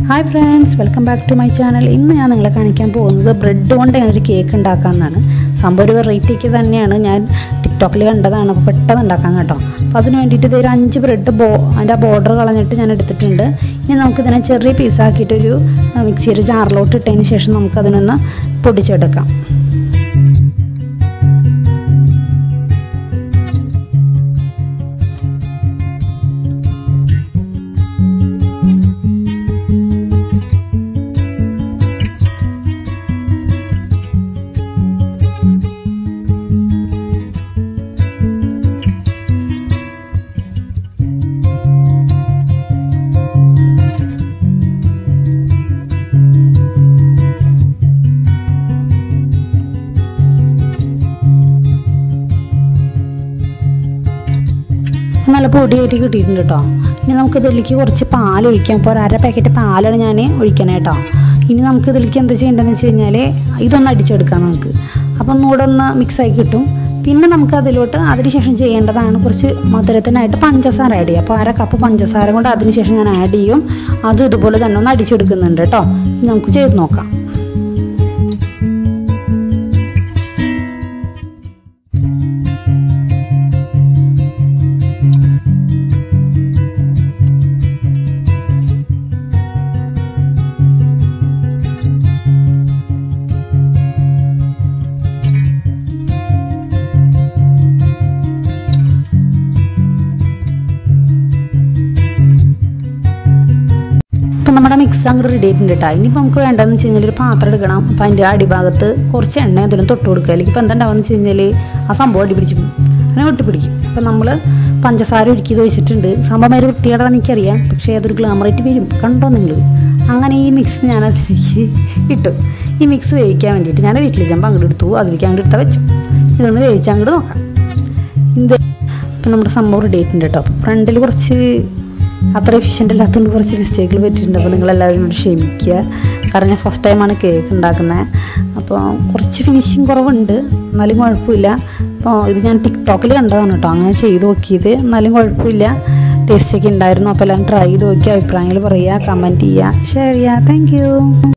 hi friends welcome back to my channel ഇന്ന് ഞാൻ നിങ്ങളെ കാണിക്കാൻ പോകുന്നത് ബ്രെഡ് കൊണ്ട് ഞാൻ ഒരു കേക്ക് ഉണ്ടാക്കാമെന്നാണ് സംഭവം ഒരു വെറൈറ്റിക്ക് തന്നെയാണ് ഞാൻ ടിക്ടോക്കിൽ കണ്ടതാണ് അപ്പോൾ പെട്ടെന്ന് ഉണ്ടാക്കാൻ കേട്ടോ അപ്പോൾ അതിന് വേണ്ടിയിട്ട് ഇതൊരു അഞ്ച് ബ്രെഡ് ബോ അതിൻ്റെ ആ ബോർഡർ കളഞ്ഞിട്ട് ഞാൻ എടുത്തിട്ടുണ്ട് ഇനി നമുക്കിതിനെ ചെറിയ പീസാക്കിയിട്ടൊരു മിക്സിയുടെ ജാറിലോട്ട് ഇട്ടതിന് ശേഷം നമുക്കതിനൊന്ന് പൊടിച്ചെടുക്കാം നല്ല പൊടിയായിട്ട് കിട്ടിയിട്ടുണ്ട് കേട്ടോ ഇനി നമുക്ക് ഇതിലേക്ക് കുറച്ച് പാൽ ഒഴിക്കാം അപ്പോൾ ഒരു അര പാക്കറ്റ് പാലാണ് ഞാൻ ഒഴിക്കണേ കേട്ടോ ഇനി നമുക്ക് ഇതിലേക്ക് എന്താ ചെയ്യേണ്ടതെന്ന് വെച്ച് കഴിഞ്ഞാൽ ഇതൊന്ന് അടിച്ചെടുക്കാം നമുക്ക് അപ്പം ഒന്നുകൂടെ ഒന്ന് മിക്സായി കിട്ടും പിന്നെ നമുക്ക് അതിലോട്ട് അതിനുശേഷം ചെയ്യേണ്ടതാണ് കുറച്ച് മധുരത്തിനായിട്ട് പഞ്ചസാര ആഡ് ചെയ്യുക അപ്പോൾ അര കപ്പ് പഞ്ചസാര കൊണ്ട് അതിനുശേഷം ഞാൻ ആഡ് ചെയ്യും അതും ഇതുപോലെ തന്നെ ഒന്ന് അടിച്ചെടുക്കുന്നുണ്ട് കേട്ടോ ഇനി നമുക്ക് ചെയ്ത് നോക്കാം ഇപ്പം നമ്മുടെ മിക്സ് അങ്ങോട്ട് റെഡി ആയിട്ടുണ്ട് കേട്ടോ ഇനിയിപ്പോൾ നമുക്ക് വേണ്ടതെന്ന് വെച്ച് കഴിഞ്ഞാൽ ഒരു പാത്രം എടുക്കണം അപ്പം അതിൻ്റെ അടിഭാഗത്ത് കുറച്ച് എണ്ണ എന്തെങ്കിലും തൊട്ട് കൊടുക്കുക അല്ലെങ്കിൽ ഇപ്പം എന്താണ്ടാവുമെന്ന് വെച്ച് കഴിഞ്ഞാൽ ആ സംഭവം അടി പിടിച്ചു പോകും അങ്ങനെ ഒട്ടിപ്പിടിക്കും അപ്പം നമ്മൾ പഞ്ചസാര ഒരുക്കിയത് വെച്ചിട്ടുണ്ട് സംഭവം ഒരു വൃത്തികേടാണെന്ന് എനിക്കറിയാം പക്ഷേ അതൊരു ഗ്ലാമറായിട്ട് വരും കണ്ടോ നിങ്ങൾ അങ്ങനെ ഈ മിക്സ് ഞാൻ അതിലേക്ക് ഇട്ടു ഈ മിക്സ് വേവിക്കാൻ വേണ്ടിയിട്ട് ഞാൻ വീട്ടിൽ ചെമ്പ് അങ്ങോട്ട് എടുത്തു അതിലേക്ക് അങ്ങോട്ട് എടുത്താൽ വെച്ചു ഇതൊന്ന് വേവിച്ച് അങ്ങോട്ട് നോക്കാം ഇത് ഇപ്പം നമ്മുടെ സംഭവം റെഡി ആയിട്ടുണ്ട് കേട്ടോ അപ്പം ഫ്രണ്ടിൽ കുറച്ച് അത്ര എഫിഷ്യൻ്റ് അല്ലാത്തതുകൊണ്ട് കുറച്ച് മിസ്റ്റേക്കുകൾ പറ്റിയിട്ടുണ്ട് അപ്പോൾ നിങ്ങളെല്ലാവരും കൂടി ക്ഷമിക്കുക കാരണം ഞാൻ ഫസ്റ്റ് ടൈമാണ് കേക്ക് ഉണ്ടാക്കുന്നത് അപ്പോൾ കുറച്ച് ഫിനിഷിങ് കുറവുണ്ട് എന്നാലും കുഴപ്പമില്ല അപ്പോൾ ഇത് ഞാൻ ടിക്ടോക്കിൽ കണ്ടതാണ് കേട്ടോ അങ്ങനെ ചെയ്ത് നോക്കിയത് എന്നാലും കുഴപ്പമില്ല ടേസ്റ്റൊക്കെ ഉണ്ടായിരുന്നു അപ്പോൾ എല്ലാം ട്രൈ ചെയ്ത് നോക്കി അഭിപ്രായങ്ങൾ പറയുക കമൻറ്റ് ചെയ്യുക ഷെയർ ചെയ്യുക താങ്ക്